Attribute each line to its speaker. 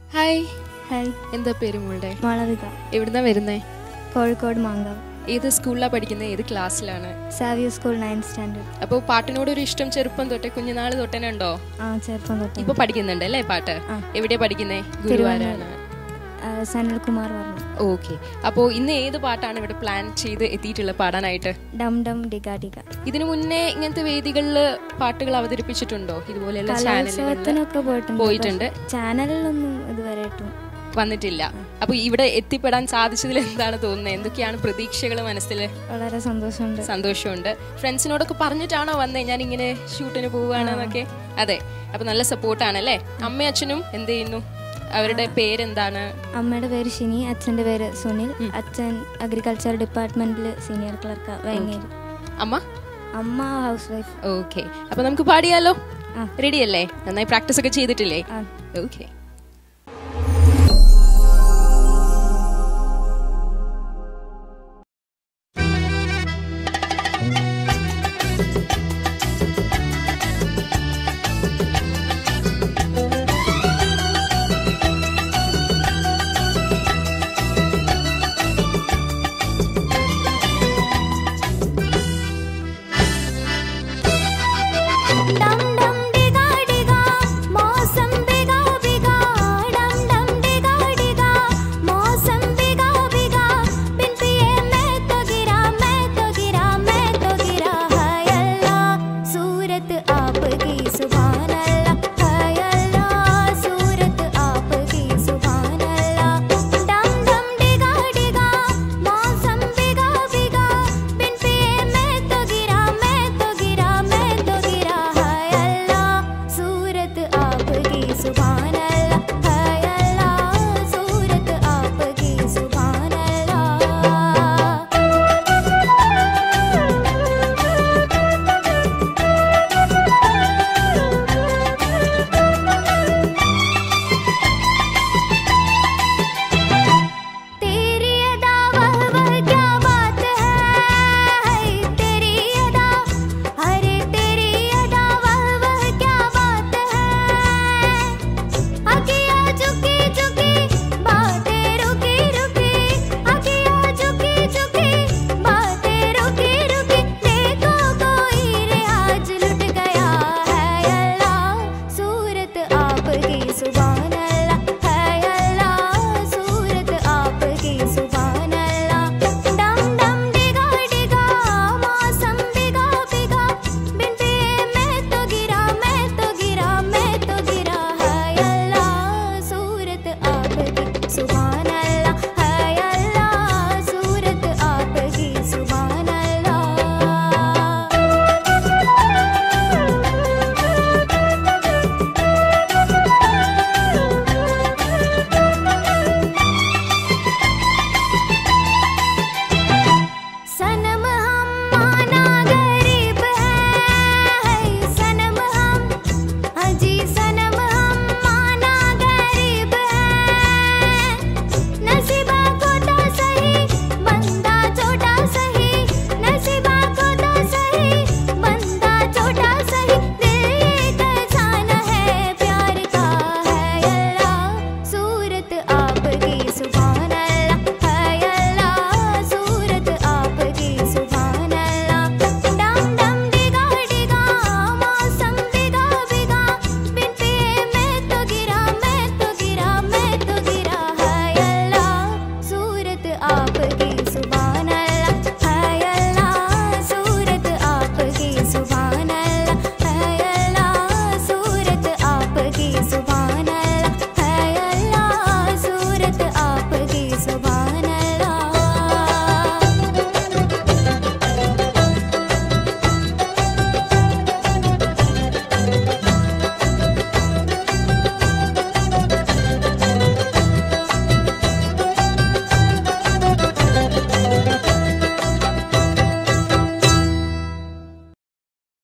Speaker 1: Hi
Speaker 2: hi
Speaker 1: എന്താ പേര് മോളുടെ
Speaker 2: മാളവിക
Speaker 1: എവിടുന്നാ വരുന്നേ
Speaker 2: കോഴിക്കോട് മാങ്കാവ്
Speaker 1: ഏത് സ്കൂളിലാണ് പഠിക്കുന്നത് ഏത് ക്ലാസ്സിലാണ്
Speaker 2: സാവിയോ സ്കൂൾ നയൻത് സ്റ്റാൻഡേർഡ്
Speaker 1: അപ്പോൾ പാട്ടിനോട് ഒരു ഇഷ്ടം ചെറുപ്പം തൊട്ടേ കുഞ്ഞുനാൾ തൊട്ടേ ഉണ്ടോ
Speaker 2: ആ ചെറുപ്പം തൊട്ട്
Speaker 1: ഇപ്പൊ പഠിക്കുന്നുണ്ട് അല്ലേ പാട്ട്
Speaker 2: ആ.
Speaker 1: എവിടെയാ പഠിക്കുന്നേ ഗുരുവാരാണ്
Speaker 2: സനൽകുമാർ പറഞ്ഞു
Speaker 1: ഓക്കെ അപ്പോൾ ഇന്ന് ഏത് പാട്ടാണ് ഇവിടെ പ്ലാൻ ചെയ്ത് എത്തിയിട്ടുള്ളത് പാടാനായിട്ട്
Speaker 2: ഡം ഡം ഡിഗ ഡിഗ
Speaker 1: ഇതിനു മുന്നേ ഇങ്ങനത്തെ വേദികളിൽ പാട്ടുകൾ അവതരിപ്പിച്ചിട്ടുണ്ടോ ഇതുപോലെയുള്ള ചാനലുകളിൽ
Speaker 2: കലോത്സവത്തിനൊക്കെ പോയിട്ടുണ്ട്
Speaker 1: പോയിട്ടുണ്ട്.
Speaker 2: പക്ഷെ ചാനലിലൊന്നും ഇതുവരെ ഇട്ടും
Speaker 1: വന്നിട്ടില്ല അപ്പൊ ഇവിടെ എത്തിപ്പെടാൻ സാധിച്ചതിൽ എന്താണ് തോന്നുന്നത് എന്തൊക്കെയാണ് പ്രതീക്ഷകൾ മനസ്സിൽ
Speaker 2: വളരെ സന്തോഷമുണ്ട്
Speaker 1: സന്തോഷമുണ്ട് ഫ്രണ്ട്സിനോടൊക്കെ പറഞ്ഞിട്ടാണോ വന്നേ ഞാൻ ഇങ്ങനെ ഷൂട്ടിന് പോവുകയാണെന്നൊക്കെ അതെ അപ്പൊ നല്ല സപ്പോർട്ടാണ് അല്ലേ അമ്മയും അച്ഛനും എന്ത് ചെയ്യുന്നു അവരുടെ പേരെന്താണ്
Speaker 2: അമ്മയുടെ പേര് ഷിനി അച്ഛൻ്റെ പേര് സുനിൽ അച്ഛൻ അഗ്രികൾച്ചർ ഡിപ്പാർട്ട്മെന്റിൽ സീനിയർ ക്ലർക്ക് വേങ്ങേരി
Speaker 1: അമ്മ
Speaker 2: അമ്മ ഹൗസ് വൈഫ്
Speaker 1: ഓക്കെ അപ്പൊ നമുക്ക് പാടിയാലോ
Speaker 2: ആ.
Speaker 1: റെഡി അല്ലേ നന്നായി പ്രാക്ടീസ് ഒക്കെ ചെയ്തിട്ടില്ലേ
Speaker 2: ആ
Speaker 1: ഓക്കെ